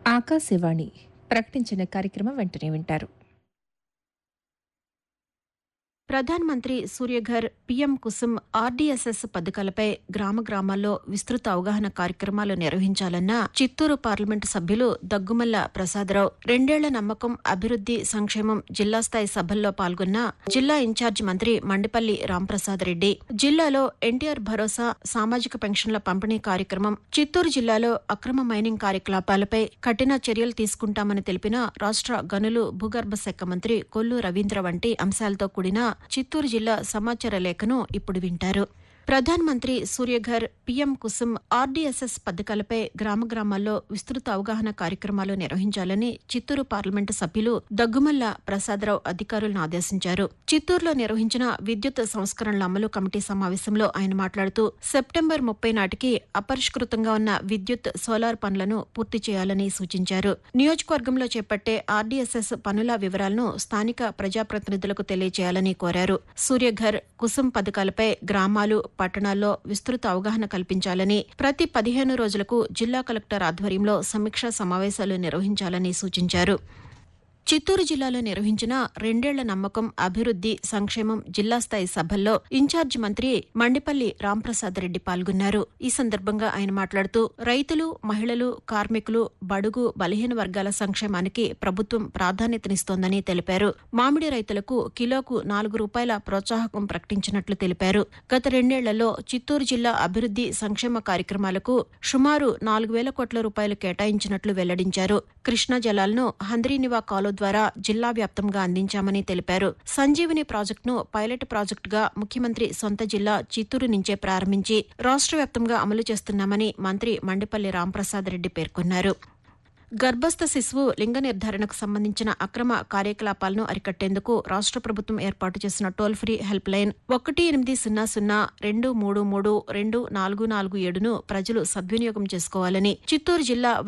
ఆకాశవాణి ప్రకటించిన కార్యక్రమం వెంటనే వింటారు ప్రధాన్ మంత్రి సూర్యఘర్ పీఎం కుసుమ్ ఆర్డీఎస్ఎస్ పథకాలపై గ్రామ గ్రామాల్లో విస్తృత అవగాహన కార్యక్రమాలు నిర్వహించాలన్న చిత్తూరు పార్లమెంటు సభ్యులు దగ్గుమల్ల ప్రసాదరావు రెండేళ్ల నమ్మకం అభివృద్ది సంక్షేమం జిల్లా స్థాయి సభల్లో పాల్గొన్న జిల్లా ఇన్ఛార్జి మంత్రి మండిపల్లి రాంప్రసాద్ రెడ్డి జిల్లాలో ఎన్టీఆర్ భరోసా సామాజిక పెన్షన్ల పంపిణీ కార్యక్రమం చిత్తూరు జిల్లాలో అక్రమ మైనింగ్ కార్యకలాపాలపై కఠిన చర్యలు తీసుకుంటామని తెలిపిన రాష్ట్ర గనులు భూగర్భ శాఖ మంత్రి కొల్లు రవీంద్ర వంటి అంశాలతో కూడిన చిత్తూరు జిల్లా సమాచార లేఖను ఇప్పుడు వింటారు ప్రధాన్ మంత్రి సూర్యఘర్ పీఎం కుసుమ్ ఆర్డీఎస్ఎస్ పథకాలపై గ్రామ గ్రామాల్లో విస్తృత అవగాహన కార్యక్రమాలు నిర్వహించాలని చిత్తూరు పార్లమెంటు సభ్యులు దగ్గుమల్ల ప్రసాదరావు అధికారులను ఆదేశించారు చిత్తూరులో నిర్వహించిన విద్యుత్ సంస్కరణల అమలు కమిటీ సమావేశంలో ఆయన మాట్లాడుతూ సెప్టెంబర్ ముప్పై నాటికి అపరిష్కృతంగా ఉన్న విద్యుత్ సోలార్ పనులను పూర్తి చేయాలని సూచించారు నియోజకవర్గంలో చేపట్టే ఆర్డీఎస్ఎస్ పనుల వివరాలను స్థానిక ప్రజాప్రతినిధులకు తెలియజేయాలని కోరారు సూర్యఘర్ కుసుమ్ పథకాలపై గ్రామాలు పట్టణాల్లో విస్తృత అవగాహన కల్పించాలని ప్రతి పదిహేను రోజులకు జిల్లా కలెక్టర్ ఆధ్వర్యంలో సమీక్షా సమావేశాలు నిర్వహించాలని సూచించారు చిత్తూరు జిల్లాలో నిర్వహించిన రెండేళ్ల నమ్మకం అభివృద్ది సంక్షేమం జిల్లా స్థాయి సభల్లో ఇన్ఛార్జి మంత్రి మండిపల్లి రాంప్రసాద్ రెడ్డి పాల్గొన్నారు ఈ సందర్భంగా ఆయన మాట్లాడుతూ రైతులు మహిళలు కార్మికులు బడుగు బలహీన వర్గాల సంక్షేమానికి ప్రభుత్వం ప్రాధాన్యతనిస్తోందని తెలిపారు మామిడి రైతులకు కిలోకు నాలుగు రూపాయల ప్రోత్సాహకం ప్రకటించినట్లు తెలిపారు గత రెండేళ్లలో చిత్తూరు జిల్లా అభివృద్ది సంక్షేమ కార్యక్రమాలకు సుమారు నాలుగు వేల కోట్ల రూపాయలు కేటాయించినట్లు వెల్లడించారు కృష్ణా జలాలను హంద్రీనివా కాలువ ద్వారా జిల్లా వ్యాప్తంగా అందించామని తెలిపారు సంజీవని ప్రాజెక్టును పైలట్ ప్రాజెక్టుగా ముఖ్యమంత్రి సొంత జిల్లా చిత్తూరు నుంచే ప్రారంభించి రాష్ట్ర వ్యాప్తంగా అమలు చేస్తున్నామని మంత్రి మండిపల్లి రాంప్రసాద్ రెడ్డి పేర్కొన్నారు గర్భస్థ శిశువు లింగ నిర్ధారణకు సంబంధించిన అక్రమ కార్యకలాపాలను అరికట్టేందుకు రాష్ట్ర ప్రభుత్వం ఏర్పాటు చేసిన టోల్ ఫ్రీ హెల్ప్ లైన్ ఒకటి ఎనిమిది సున్నా సున్నా రెండు మూడు మూడు రెండు నాలుగు నాలుగు ఏడును ప్రజలు సద్వినియోగం చేసుకోవాలని చిత్తూరు జిల్లా